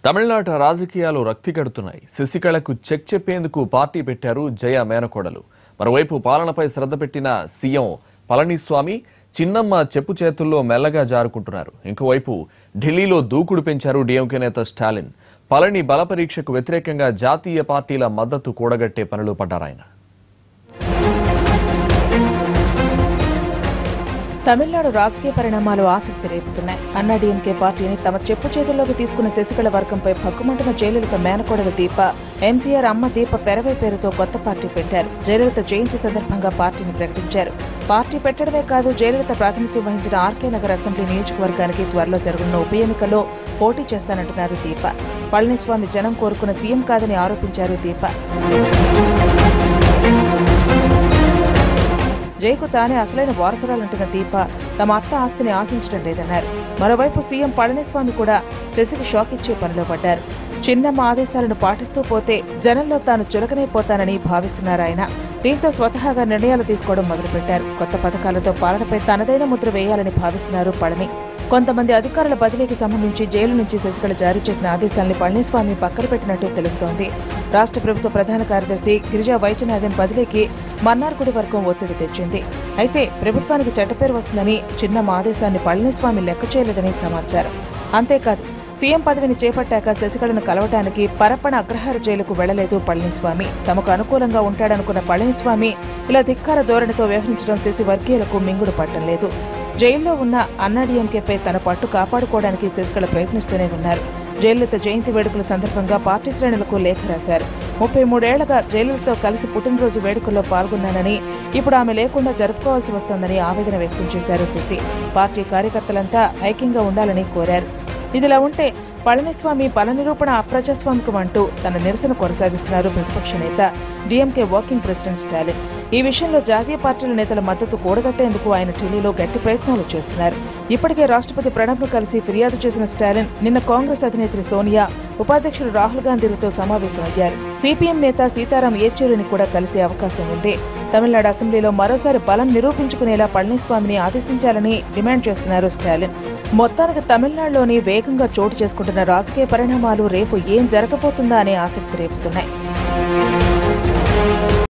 తమిళనాట రాజకీయాలు రక్తి కడుతున్నాయి శశికళకు చెక్ చెప్పేందుకు పార్టీ పెట్టారు జయ మేనకోడలు మరోవైపు పాలనపై శ్రద్ధ పెట్టిన సీఎం పళనిస్వామి చిన్నమ్మ చెప్పు చేతుల్లో మెల్లగా జారుకుంటున్నారు ఇంకోవైపు ఢిల్లీలో దూకుడు పెంచారు డీఎంకే నేత స్టాలిన్ పళని బల పరీక్షకు వ్యతిరేకంగా జాతీయ పార్టీల మద్దతు కూడగట్టే పనిలో పడ్డారాయన తమిళనాడు రాజకీయ పరిణామాలు ఆసక్తి రేపుతున్నాయి అన్నాడీఎంకే పార్టీని తమ చెప్పు చేతుల్లోకి తీసుకున్న శశికళ వర్గంపై భగ్గుమంటున్న జయలలిత మేనకోడల దీప ఎంసీఆర్ అమ్మ దీప పెరవై పేరుతో కొత్త పార్టీ పెట్టారు జయలలిత జయంతి సందర్భంగా పార్టీని ప్రకటించారు పార్టీ పెట్టడమే కాదు జయలలిత ప్రాతినిధ్యం వహించిన ఆర్కే నగర్ అసెంబ్లీ నియోజకవర్గానికి త్వరలో జరగనున్న ఉప ఎన్నికల్లో పోటీ చేస్తానంటున్నారు దీప పళనిస్వామి జనం కోరుకున్న సీఎం కాదని ఆరోపించారు దీప జైకు తానే అసలైన వారసురాలంటున్న దీప తమ అత్త ఆస్తిని ఆశించడం లేదన్నారు మరోవైపు సీఎం పళనిస్వామి కూడా శశికి షాక్ ఇచ్చే పనిలో పడ్డారు చిన్నమ్మ ఆదేశాలను పాటిస్తూ పోతే జనంలో తాను చులకనైపోతానని భావిస్తున్నారు ఆయన దీంతో స్వతహాగా నిర్ణయాలు తీసుకోవడం మొదలుపెట్టారు కొత్త పథకాలతో పాలనపై తనదైన ముద్ర వేయాలని భావిస్తున్నారు పళని కొంతమంది అధికారుల బదిలీకి సంబంధించి జైలు నుంచి శశికళ జారీ చేసిన ఆదేశాలను పళనిస్వామి పక్కన పెట్టినట్టు తెలుస్తోంది రాష్ట్ర ప్రభుత్వ ప్రధాన కార్యదర్శి గిరిజా వైద్యనాథన్ బదిలీకి మన్నార్గుడి వర్గం ఒత్తిడి తెచ్చింది అయితే ప్రభుత్వానికి చెడ్డపేరు వస్తుందని చిన్న ఆదేశాన్ని పళనిస్వామి లెక్క చేయలేదని సమాచారం అంతేకాదు సీఎం పదవిని చేపట్టాక శశికళను కలవటానికి పరప్పణ అగ్రహార జైలుకు వెళ్లలేదు పళనిస్వామి తమకు అనుకూలంగా ఉంటాడనుకున్న పళనిస్వామి ఇలా ధిక్కార ధోరణితో వ్యవహరించడం శశి వర్గీయులకు మింగుడు పట్టం లేదు జైల్లో ఉన్న అన్నాడీఎంకేపై తన పట్టు కాపాడుకోవడానికి శశికళ ప్రయత్నిస్తూనే ఉన్నారు జయలలిత జయంతి వేడుకల సందర్భంగా పార్టీ శ్రేణులకు లేఖ రాశారు ముప్పై మూడేళ్లుగా జయలలితతో కలిసి పుట్టినరోజు వేడుకల్లో పాల్గొన్నానని ఇప్పుడు ఆమె లేకుండా జరుపుకోవాల్సి వస్తోందని ఆవేదన వ్యక్తం చేశారు శశి పార్టీ కార్యకర్తలంతా ఐక్యంగా ఉండాలని కోరారు ఇదిలా ఉంటే పళనిస్వామి బల నిరూపణ అప్రజాస్వామికం అంటూ తన నిరసన కొనసాగిస్తున్నారు ప్రతిపక్ష నేత డీఎంకే వర్కింగ్ ప్రెసిడెంట్ స్టాలిన్ ఈ విషయంలో జాతీయ పార్టీల నేతల మద్దతు కూడగట్టేందుకు ఆయన ఢిల్లీలో గట్టి ప్రయత్నాలు చేస్తున్నారు ఇప్పటికే రాష్ట్రపతి ప్రణబ్ను కలిసి ఫిర్యాదు చేసిన స్టాలిన్ నిన్న కాంగ్రెస్ అధినేత్రి సోనియా ఉపాధ్యక్షుడు రాహుల్ గాంధీలతో సమావేశమయ్యారు సిపిఎం నేత సీతారాం యేచూరిని కూడా కలిసే అవకాశం ఉంది తమిళనాడు అసెంబ్లీలో మరోసారి బలం నిరూపించుకునేలా పళనిస్వామిని ఆదేశించాలని డిమాండ్ చేస్తున్నారు స్టాలిన్ మొత్తానికి తమిళనాడులోని వేగంగా చోటు చేసుకుంటున్న రాజకీయ పరిణామాలు రేపు ఏం జరగబోతుందా అనే ఆసక్తి రేపుతున్నాయి